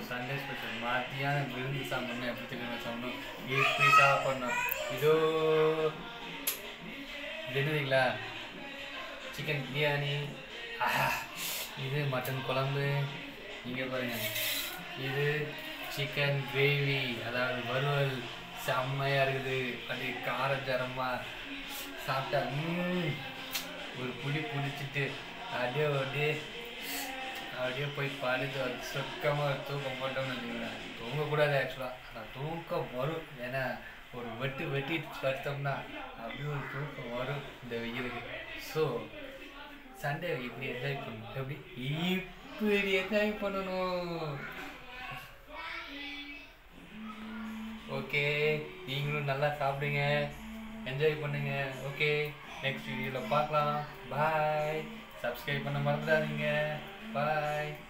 Sunday special மத்தியானம் விருந்து சாப்பிடணும் எப்படி தெரியும் சாப்பிடணும் இப்படி சாப்பிடணும் இதோ இது என்னதுங்களா சிக்கன் பிரியாணி ஆஹா இது மட்டன் குழம்பு இங்கே பாருங்க இது சிக்கன் கிரேவி அதாவது வறுவல் செம்மையாக இருக்குது அப்படியே காரச்சாரமாக சாப்பிட்டா ம்ம். ஒரு புளி பிடிச்சிட்டு அப்படியே அப்படியே அப்படியே போய் படுத்து ஒரு சொக்கமாக தூக்கம் போட்டோம்னு வச்சுக்கோங்களேன் தூங்கக்கூடாது ஆக்சுவலாக ஆனால் தூக்கம் வரும் ஏன்னா ஒரு வெட்டு வெட்டிட்டு படுத்தோம்னா அப்படியே ஒரு தூக்கம் வரும் இந்த வெயிலுக்கு ஸோ சண்டே இப்படி என்ஜாய் பண்ணணும் எப்படி இப்படி என்ஜாய் பண்ணணும் ஓகே நீங்களும் நல்லா சாப்பிடுங்க என்ஜாய் பண்ணுங்க ஓகே நெக்ஸ்ட் வீடியோவில் பார்க்கலாம் பாய் சப்ஸ்கிரைப் பண்ண மறந்துடாதீங்க பாய்